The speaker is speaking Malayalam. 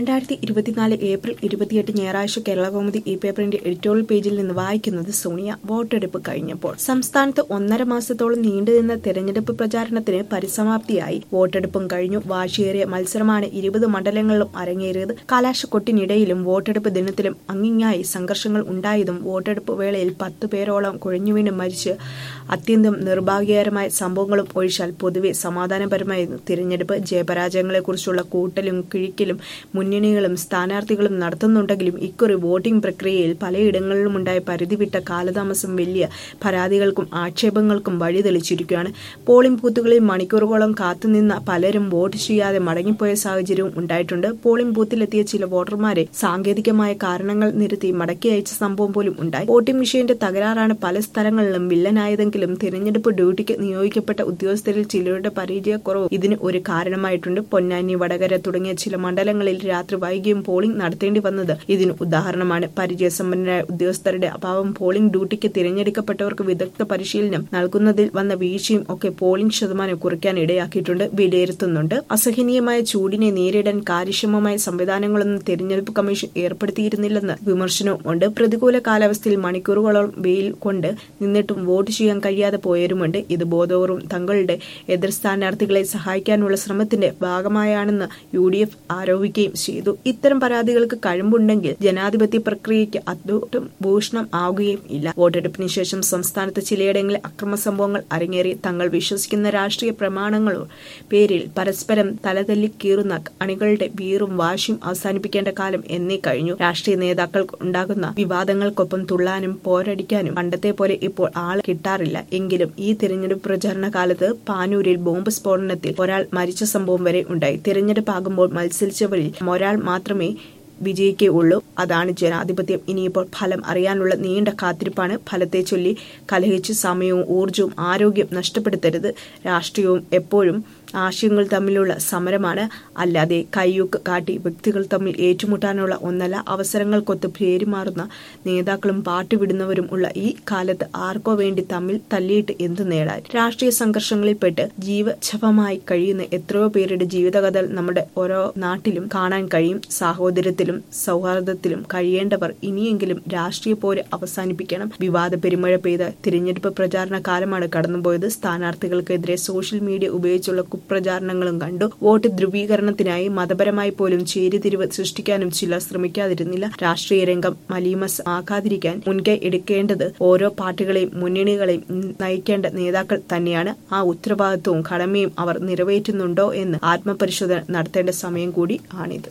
രണ്ടായിരത്തി ഇരുപത്തിനാല് ഏപ്രിൽ ഇരുപത്തിയെട്ട് ഞായറാഴ്ച കേരളകൗമുദി ഈ പേപ്പറിന്റെ എഡിറ്റോറിയൽ പേജിൽ നിന്ന് വായിക്കുന്നത് സോണിയ വോട്ടെടുപ്പ് കഴിഞ്ഞപ്പോൾ സംസ്ഥാനത്ത് ഒന്നര മാസത്തോളം നീണ്ടുനിന്ന തെരഞ്ഞെടുപ്പ് പ്രചാരണത്തിന് പരിസമാപ്തിയായി വോട്ടെടുപ്പും കഴിഞ്ഞു വാശിയേറിയ മത്സരമാണ് ഇരുപത് മണ്ഡലങ്ങളിലും അരങ്ങേറിയത് കലാശക്കൊട്ടിനിടയിലും വോട്ടെടുപ്പ് ദിനത്തിലും അങ്ങിങ്ങായി സംഘർഷങ്ങൾ ഉണ്ടായതും വോട്ടെടുപ്പ് വേളയിൽ പത്തു പേരോളം കുഴഞ്ഞുവീണ് മരിച്ച് അത്യന്തം നിർഭാഗ്യകരമായ സംഭവങ്ങളും ഒഴിച്ചാൽ പൊതുവെ സമാധാനപരമായിരുന്നു തിരഞ്ഞെടുപ്പ് ജയപരാജയങ്ങളെക്കുറിച്ചുള്ള കൂട്ടലും കിഴിക്കലും മുന്നണികളും സ്ഥാനാർത്ഥികളും നടത്തുന്നുണ്ടെങ്കിലും ഇക്കുറി വോട്ടിംഗ് പ്രക്രിയയിൽ പലയിടങ്ങളിലുമുണ്ടായ പരിധിവിട്ട കാലതാമസം വലിയ പരാതികൾക്കും ആക്ഷേപങ്ങൾക്കും വഴിതെളിച്ചിരിക്കുകയാണ് പോളിംഗ് ബൂത്തുകളിൽ മണിക്കൂറുകളോളം കാത്തുനിന്ന പലരും വോട്ട് ചെയ്യാതെ മടങ്ങിപ്പോയ സാഹചര്യവും ഉണ്ടായിട്ടുണ്ട് പോളിംഗ് ബൂത്തിലെത്തിയ ചില വോട്ടർമാരെ സാങ്കേതികമായ കാരണങ്ങൾ നിരത്തി മടക്കി അയച്ച സംഭവം പോലും ഉണ്ടായി വോട്ടിംഗ് മെഷീന്റെ തകരാറാണ് പല സ്ഥലങ്ങളിലും വില്ലനായതെങ്കിലും തിരഞ്ഞെടുപ്പ് ഡ്യൂട്ടിക്ക് നിയോഗിക്കപ്പെട്ട ഉദ്യോഗസ്ഥരിൽ ചിലരുടെ പരിചയക്കുറവ് ഇതിന് ഒരു കാരണമായിട്ടുണ്ട് പൊന്നാനി വടകര തുടങ്ങിയ ചില മണ്ഡലങ്ങളിൽ രാത്രി വൈകിയും പോളിംഗ് നടത്തേണ്ടി വന്നത് ഇതിന് ഉദാഹരണമാണ് പരിചയസമ്പന്നരായ ഉദ്യോഗസ്ഥരുടെ അഭാവം പോളിംഗ് ഡ്യൂട്ടിക്ക് തിരഞ്ഞെടുക്കപ്പെട്ടവർക്ക് വിദഗ്ധ പരിശീലനം നൽകുന്നതിൽ വന്ന വീഴ്ചയും ഒക്കെ പോളിംഗ് ശതമാനം കുറയ്ക്കാൻ ഇടയാക്കിയിട്ടുണ്ട് വിലയിരുത്തുന്നുണ്ട് അസഹനീയമായ ചൂടിനെ നേരിടാൻ കാര്യക്ഷമമായ സംവിധാനങ്ങളൊന്നും തിരഞ്ഞെടുപ്പ് കമ്മീഷൻ ഏർപ്പെടുത്തിയിരുന്നില്ലെന്ന് വിമർശനവും ഉണ്ട് പ്രതികൂല കാലാവസ്ഥയിൽ മണിക്കൂറുകളോളം വെയിൽ കൊണ്ട് നിന്നിട്ടും വോട്ട് ചെയ്യാൻ കഴിയാതെ പോയവരുമുണ്ട് ഇത് ബോധപൂർവം തങ്ങളുടെ എതിർ സ്ഥാനാർത്ഥികളെ സഹായിക്കാനുള്ള ശ്രമത്തിന്റെ ഭാഗമായാണെന്ന് യു ഡി എഫ് ആരോപിക്കുകയും ചെയ്തു ഇത്തരം പരാതികൾക്ക് കഴിവുണ്ടെങ്കിൽ ജനാധിപത്യ പ്രക്രിയയ്ക്ക് അതൊട്ടും ഭൂഷണം ആവുകയും ഇല്ല വോട്ടെടുപ്പിന് ശേഷം സംസ്ഥാനത്ത് ചിലയിടങ്ങളിൽ അക്രമ സംഭവങ്ങൾ അരങ്ങേറി തങ്ങൾ വിശ്വസിക്കുന്ന രാഷ്ട്രീയ പ്രമാണങ്ങളോ പേരിൽ പരസ്പരം തലതല്ലി കീറുന്ന അണികളുടെ വീറും വാശിയും അവസാനിപ്പിക്കേണ്ട കാലം എന്നേ കഴിഞ്ഞു രാഷ്ട്രീയ നേതാക്കൾക്ക് ഉണ്ടാകുന്ന വിവാദങ്ങൾക്കൊപ്പം തുള്ളാനും പോരടിക്കാനും പണ്ടത്തെ പോലെ ഇപ്പോൾ ആള് കിട്ടാറില്ല എങ്കിലും ഈ തിരഞ്ഞെടുപ്പ് പ്രചാരണ കാലത്ത് പാനൂരിൽ ബോംബ് സ്ഫോടനത്തിൽ ഒരാൾ മരിച്ച സംഭവം വരെ ഉണ്ടായി തിരഞ്ഞെടുപ്പാകുമ്പോൾ മത്സരിച്ചവരിൽ ഒരാൾ മാത്രമേ വിജയിക്കുകയുള്ളൂ അതാണ് ജനാധിപത്യം ഇനിയിപ്പോൾ ഫലം അറിയാനുള്ള നീണ്ട കാത്തിരിപ്പാണ് ഫലത്തെ ചൊല്ലി കലഹിച്ച് സമയവും ഊർജവും ആരോഗ്യം നഷ്ടപ്പെടുത്തരുത് രാഷ്ട്രീയവും എപ്പോഴും ആശയങ്ങൾ തമ്മിലുള്ള സമരമാണ് അല്ലാതെ കയ്യൂക്ക് കാട്ടി വ്യക്തികൾ തമ്മിൽ ഏറ്റുമുട്ടാനുള്ള ഒന്നല്ല അവസരങ്ങൾക്കൊത്ത് പേരുമാറുന്ന നേതാക്കളും പാട്ടുവിടുന്നവരും ഉള്ള ഈ കാലത്ത് ആർക്കോ വേണ്ടി തമ്മിൽ തല്ലിയിട്ട് എന്ത് നേടാൻ രാഷ്ട്രീയ സംഘർഷങ്ങളിൽപ്പെട്ട് ജീവച്ഛവമായി കഴിയുന്ന എത്രയോ പേരുടെ ജീവിതകഥകൾ നമ്മുടെ ഓരോ നാട്ടിലും കാണാൻ കഴിയും സാഹോദര്യത്തിലും സൗഹാർദ്ദത്തിലും കഴിയേണ്ടവർ ഇനിയെങ്കിലും രാഷ്ട്രീയ പോര് അവസാനിപ്പിക്കണം വിവാദ പെരുമഴ പെയ്ത തിരഞ്ഞെടുപ്പ് പ്രചാരണ കാലമാണ് കടന്നുപോയത് സ്ഥാനാർത്ഥികൾക്കെതിരെ സോഷ്യൽ മീഡിയ ഉപയോഗിച്ചുള്ള കുപ്രചാരണങ്ങളും കണ്ടു വോട്ട് ധ്രുവീകരണത്തിനായി മതപരമായി പോലും ചേരിതിരിവ് സൃഷ്ടിക്കാനും ചിലർ ശ്രമിക്കാതിരുന്നില്ല രാഷ്ട്രീയ രംഗം മലീമസ് ആക്കാതിരിക്കാൻ മുൻകൈ എടുക്കേണ്ടത് ഓരോ പാർട്ടികളെയും മുന്നണികളെയും നയിക്കേണ്ട നേതാക്കൾ തന്നെയാണ് ആ ഉത്തരവാദിത്വവും കടമയും അവർ നിറവേറ്റുന്നുണ്ടോ എന്ന് ആത്മപരിശോധന നടത്തേണ്ട സമയം കൂടി ആണിത്